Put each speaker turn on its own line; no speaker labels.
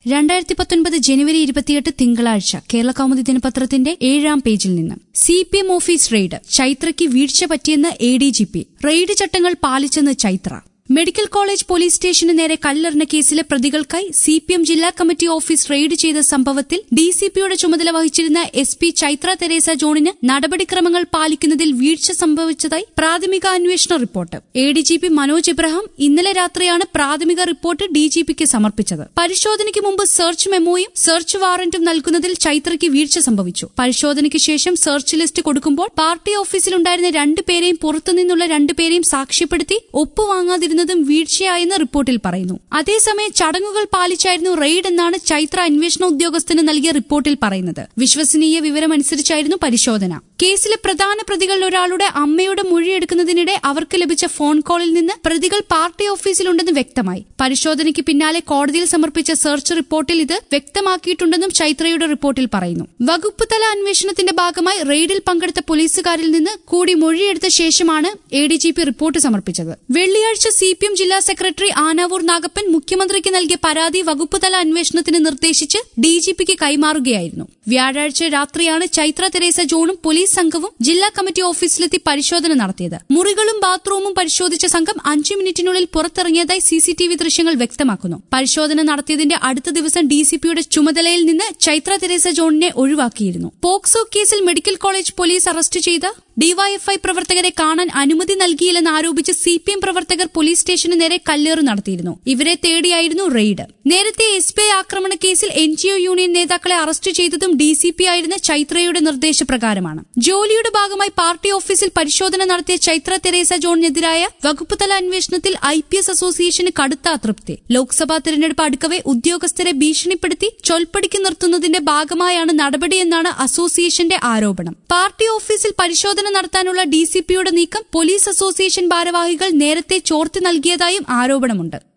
രണ്ടായിരത്തി പത്തൊൻപത് ജനുവരി ഇരുപത്തിയെട്ട് തിങ്കളാഴ്ച കേരള കൗമുദി ദിനപത്രത്തിന്റെ ഏഴാം പേജിൽ നിന്ന് C P M office raid ചൈത്രയ്ക്ക് വീഴ്ച പറ്റിയെന്ന് A D G P raid ചട്ടങ്ങൾ പാലിച്ചെന്ന് ചൈത്ര മെഡിക്കൽ കോളേജ് പോലീസ് സ്റ്റേഷന് നേരെ കല്ലെറിഞ്ഞ കേസിലെ പ്രതികൾക്കായി സി പി എം ജില്ലാ കമ്മിറ്റി ഓഫീസ് റെയ്ഡ് ചെയ്ത സംഭവത്തിൽ ഡിസിപിയുടെ ചുമതല വഹിച്ചിരുന്ന എസ് പി ചൈത്ര തെരേസ ജോണിന് നടപടിക്രമങ്ങൾ പാലിക്കുന്നതിൽ വീഴ്ച സംഭവിച്ചതായി പ്രാഥമിക അന്വേഷണ report A D G P Manoj Ibrahim ഇന്നലെ രാത്രിയാണ് പ്രാഥമിക റിപ്പോർട്ട് ഡിജിപിക്ക് സമർപ്പിച്ചത് പരിശോധനയ്ക്ക് മുമ്പ് സെർച്ച് മെമ്മോയും സെർച്ച് വാറന്റും നൽകുന്നതിൽ ചൈത്രയ്ക്ക് വീഴ്ച സംഭവിച്ചു പരിശോധനയ്ക്ക് ശേഷം സെർച്ച് ലിസ്റ്റ് കൊടുക്കുമ്പോൾ പാർട്ടി ഓഫീസിലുണ്ടായിരുന്ന രണ്ടുപേരെയും പുറത്തുനിന്നുള്ള രണ്ടുപേരെയും സാക്ഷ്യപ്പെടുത്തി ഒപ്പുവാങ്ങാതിരുന്നതും വീഴ്ചയായെന്ന് റിപ്പോർട്ടിൽ പറയുന്നു അതേസമയം ചടങ്ങുകൾ പാലിച്ചായിരുന്നു റെയ്ഡ് എന്നാണ് ചൈത്ര അന്വേഷണ ഉദ്യോഗസ്ഥന് നൽകിയ റിപ്പോർട്ടിൽ പറയുന്നത് വിശ്വസനീയ വിവരമനുസരിച്ചായിരുന്നു പരിശോധന കേസിലെ പ്രധാന പ്രതികളിൽ ഒരാളുടെ അമ്മയുടെ മൊഴിയെടുക്കുന്നതിനിടെ അവർക്ക് ലഭിച്ച ഫോൺ കോളിൽ നിന്ന് പ്രതികൾ പാർട്ടി ഓഫീസിലുണ്ടെന്ന് വ്യക്തമായി പരിശോധനയ്ക്ക് പിന്നാലെ കോടതിയിൽ സമർപ്പിച്ച സെർച്ച് റിപ്പോർട്ടിൽ ഇത് വ്യക്തമാക്കിയിട്ടുണ്ടെന്നും ചൈത്രയുടെ റിപ്പോർട്ടിൽ പറയുന്നു വകുപ്പ് തല അന്വേഷണത്തിന്റെ ഭാഗമായി റെയ്ഡിൽ പങ്കെടുത്ത പോലീസുകാരിൽ നിന്ന് കൂടി മൊഴിയെടുത്ത ശേഷമാണ് A D G P report സമർപ്പിച്ചത് വെള്ളിയാഴ്ച സി പി എം ജില്ലാ സെക്രട്ടറി ആനാവൂർ നാഗപ്പൻ മുഖ്യമന്ത്രിക്ക് നൽകിയ പരാതി വകുപ്പ് തല അന്വേഷണത്തിന് നിർദ്ദേശിച്ച് ഡിജിപിക്ക് കൈമാറുകയായിരുന്നു വ്യാഴാഴ്ച രാത്രിയാണ് ചൈത്ര തെരേസ ജോണും പോലീസ് സംഘവും ജില്ലാ കമ്മിറ്റി ഓഫീസിലെത്തി പരിശോധന നടത്തിയത് മുറികളും ബാത്റൂമും പരിശോധിച്ച സംഘം അഞ്ചു മിനിറ്റിനുള്ളിൽ പുറത്തിറങ്ങിയതായി സിസിടിവി ദൃശ്യങ്ങൾ വ്യക്തമാക്കുന്നു പരിശോധന നടത്തിയതിന്റെ അടുത്ത ദിവസം ഡിസിപിയുടെ ചുമതലയിൽ നിന്ന് ചൈത്ര തെരേസ ജോണിനെ ഒഴിവാക്കിയിരുന്നു പോക്സോ കേസിൽ മെഡിക്കൽ കോളേജ് പോലീസ് അറസ്റ്റ് ചെയ്ത ഡിവൈഎഫ്ഐ പ്രവർത്തകരെ കാണാൻ അനുമതി നൽകിയില്ലെന്ന് ആരോപിച്ച് സി പി എം പ്രവർത്തകർ പോലീസ് സ്റ്റേഷന് നേരെ കല്ലേറ് നടത്തിയിരുന്നു ഇവരെ തേടിയായിരുന്നു റെയ്ഡ് നേരത്തെ എസ് ബി ഐ ആക്രമണ കേസിൽ എൻ ജി ഒ യൂണിയൻ നേതാക്കളെ അറസ്റ്റ് ചെയ്തതും ഡി സി പി ആയിരുന്ന ചൈത്രയുടെ നിർദ്ദേശപ്രകാരമാണ് ജോലിയുടെ ഭാഗമായി പാർട്ടി ഓഫീസിൽ പരിശോധന നടത്തിയ ചൈത്ര തെരേസ ജോണിനെതിരായ വകുപ്പുതല അന്വേഷണത്തിൽ ഐ പി എസ് അസോസിയേഷന് കടുത്ത അതൃപ്തി ലോക്സഭാ തെരഞ്ഞെടുപ്പ് അടുക്കവെ ഉദ്യോഗസ്ഥരെ ഭീഷണിപ്പെടുത്തി ചൊൽപ്പടിക്ക് നിർത്തുന്നതിന്റെ ഭാഗമായാണ് നടപടിയെന്നാണ് അസോസിയേഷന്റെ ആരോപണം പാർട്ടി ഓഫീസിൽ പരിശോധന നടത്താനുള്ള ഡിസിപിയുടെ നീക്കം പോലീസ് അസോസിയേഷൻ ഭാരവാഹികൾ നേരത്തെ ചോർത്തി നൽകിയതായും ആരോപണമുണ്ട്